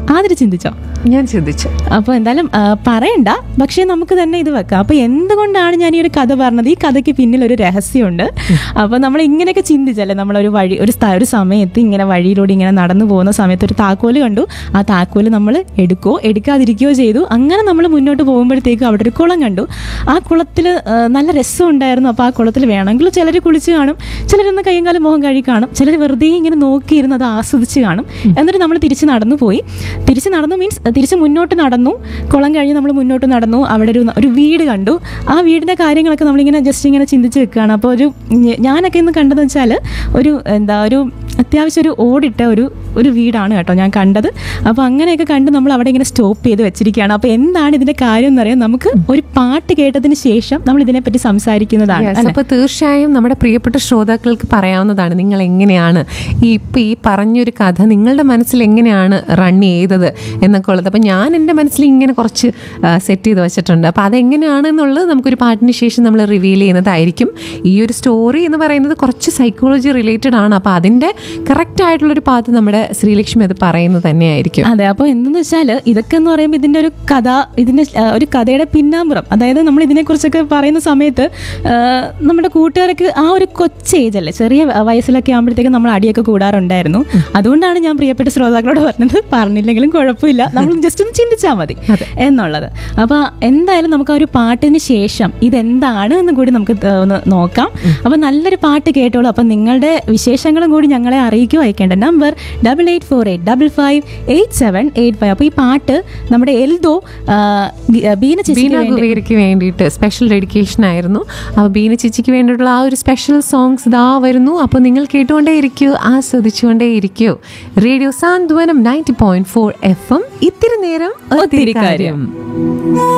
ആതിര ചിന്തിച്ചോ ഞാൻ ചിന്തിച്ചു അപ്പോൾ എന്തായാലും ആ, പറയണ്ട പക്ഷേ നമുക്ക് തന്നെ ഇത് വെക്കാം അപ്പോൾ എന്തുകൊണ്ടാണ് ഞാൻ ഈ ഒരു കഥ പറഞ്ഞത് ഈ കഥയ്ക്ക് പിന്നിൽ ഒരു രഹസ്യമുണ്ട് അപ്പോൾ നമ്മൾ ഇങ്ങനെയൊക്കെ ചിന്തിച്ചല്ലേ നമ്മളൊരു വഴി ഒരു സ്ഥ- ഒരു സമയത്ത് ഇങ്ങനെ വഴിയിലൂടെ ഇങ്ങനെ നടന്നു പോകുന്ന സമയത്ത് ഒരു താക്കോല് കണ്ടു ആ താക്കോല് നമ്മൾ എടുക്കോ എടുക്കാതിരിക്കുകയോ ചെയ്തു അങ്ങനെ നമ്മൾ മുന്നോട്ട് പോകുമ്പോഴത്തേക്കും അവിടെ ഒരു കുളം കണ്ടു ആ കുളത്തിൽ നല്ല രസം ഉണ്ടായിരുന്നു അപ്പോൾ ആ കുളത്തിൽ വേണമെങ്കിൽ ചിലർ കുളിച്ച് കാണും ചിലരൊന്ന് കയ്യും കാലം മുഖം കഴുകി കാണും ചിലർ വെറുതെ ഇങ്ങനെ നോക്കിയിരുന്ന് അത് ആസ്വദിച്ച് കാണും എന്നിട്ട് നമ്മൾ തിരിച്ച് നടന്നു പോയി തിരിച്ച് നടന്നു മീൻസ് തിരിച്ച് മുന്നോട്ട് നടന്നു കുളം കഴിഞ്ഞ് നമ്മൾ മുന്നോട്ട് നടന്നു അവിടെ ഒരു ഒരു വീട് കണ്ടു ആ വീടിൻ്റെ കാര്യങ്ങളൊക്കെ നമ്മളിങ്ങനെ ജസ്റ്റ് ഇങ്ങനെ ചിന്തിച്ച് വെക്കുകയാണ് അപ്പോൾ ഒരു ഞ- ഞാനൊക്കെ ഇന്ന് കണ്ടതെന്ന് വെച്ചാൽ ഒരു എന്താ ഒരു അത്യാവശ്യം ഒരു ഓടിട്ട ഒരു ഒരു വീടാണ് കേട്ടോ ഞാൻ കണ്ടത് അപ്പോൾ അങ്ങനെയൊക്കെ കണ്ട് നമ്മൾ അവിടെ ഇങ്ങനെ സ്റ്റോപ്പ് ചെയ്ത് വെച്ചിരിക്കുകയാണ് അപ്പോൾ എന്താണ് ഇതിൻ്റെ കാര്യം എന്നറിയാൻ നമുക്ക് ഒരു പാട്ട് കേട്ടതിന് ശേഷം നമ്മൾ ഇതിനെപ്പറ്റി സംസാരിക്കുന്നതാണ് Yes, അല്ലേ? അപ്പൊ തീർച്ചയായും നമ്മുടെ പ്രിയപ്പെട്ട ശ്രോതാക്കൾക്ക് പറയാവുന്നതാണ് നിങ്ങൾ എങ്ങനെയാണ് ഈ ഇപ്പൊ ഈ പറഞ്ഞൊരു കഥ നിങ്ങളുടെ മനസ്സിൽ എങ്ങനെയാണ് റൺ ചെയ്തത് എന്നൊക്കെ ഉള്ളത് അപ്പൊ ഞാൻ എൻ്റെ മനസ്സിൽ ഇങ്ങനെ കുറച്ച് സെറ്റ് ചെയ്ത് വെച്ചിട്ടുണ്ട് അപ്പൊ അതെങ്ങനെയാണ് എന്നുള്ളത് നമുക്കൊരു പാട്ടിന് ശേഷം നമ്മൾ റിവീൽ ചെയ്യുന്നതായിരിക്കും ഈ ഒരു സ്റ്റോറി എന്ന് പറയുന്നത് കുറച്ച് സൈക്കോളജി റിലേറ്റഡ് ആണ് അപ്പൊ അതിന്റെ കറക്റ്റ് ആയിട്ടുള്ളൊരു പാത്ത് നമ്മുടെ ശ്രീലക്ഷ്മി അത് പറയുന്നത് തന്നെയായിരിക്കും അതെ അപ്പോൾ എന്തെന്ന് വെച്ചാൽ ഇതൊക്കെ എന്ന് പറയുമ്പോൾ ഇതിൻ്റെ ഒരു കഥ ഇതിൻ്റെ ആ, ഒരു കഥയുടെ പിന്നാമ്പുറം അതായത് നമ്മൾ ഇതിനെക്കുറിച്ചൊക്കെ പറയുന്ന സമയത്ത് ആ, നമ്മുടെ കൂട്ടുകാർക്ക് ആ ഒരു കൊച്ചു ഏജ് അല്ലേ ചെറിയ വയസ്സിലൊക്കെ ആകുമ്പോഴത്തേക്കും നമ്മൾ അടിയൊക്കെ കൂടാറുണ്ടായിരുന്നു അതുകൊണ്ടാണ് ഞാൻ പ്രിയപ്പെട്ട ശ്രോതാക്കളോട് പറഞ്ഞത് പറഞ്ഞില്ലെങ്കിലും കുഴപ്പമില്ല നമ്മൾ ജസ്റ്റ് ഒന്ന് ചിന്തിച്ചാൽ മതി എന്നുള്ളത് അപ്പോൾ എന്തായാലും നമുക്ക് ആ ഒരു പാട്ടിന് ശേഷം ഇതെന്താണ് എന്ന് കൂടി നമുക്ക് ത- ഒന്ന് നോക്കാം അപ്പോൾ നല്ലൊരു പാട്ട് കേട്ടോളൂ അപ്പം നിങ്ങളുടെ വിശേഷങ്ങളും കൂടി ഞങ്ങളെ അറിയിക്കുക അയക്കേണ്ട number double eight four eight double five eight seven eight five അപ്പോൾ ഈ പാട്ട് നമ്മുടെ എൽദോ ആ, ഗി- ആ, ബീന ചേച്ചിക്ക് ബീന വേണ്ടി കുവേരിക്ക് വേണ്ടിയിട്ട് സ്പെഷ്യൽ ഡെഡിക്കേഷൻ ആയിരുന്നു അപ്പോൾ ബീന ചേച്ചിക്ക് വേണ്ടിയിട്ടുള്ള ആ ഒരു സ്പെഷ്യൽ സോങ്സ് ഇതാ വരുന്നു അപ്പോൾ നിങ്ങൾ കേട്ടുകൊണ്ടേ ഇരിക്കൂ ആസ്വദിച്ചുകൊണ്ടേ ഇരിക്കൂ radio Santhwanam ninety point four F M ഇത്തിരി നേരം ഒത്തിരി കാര്യം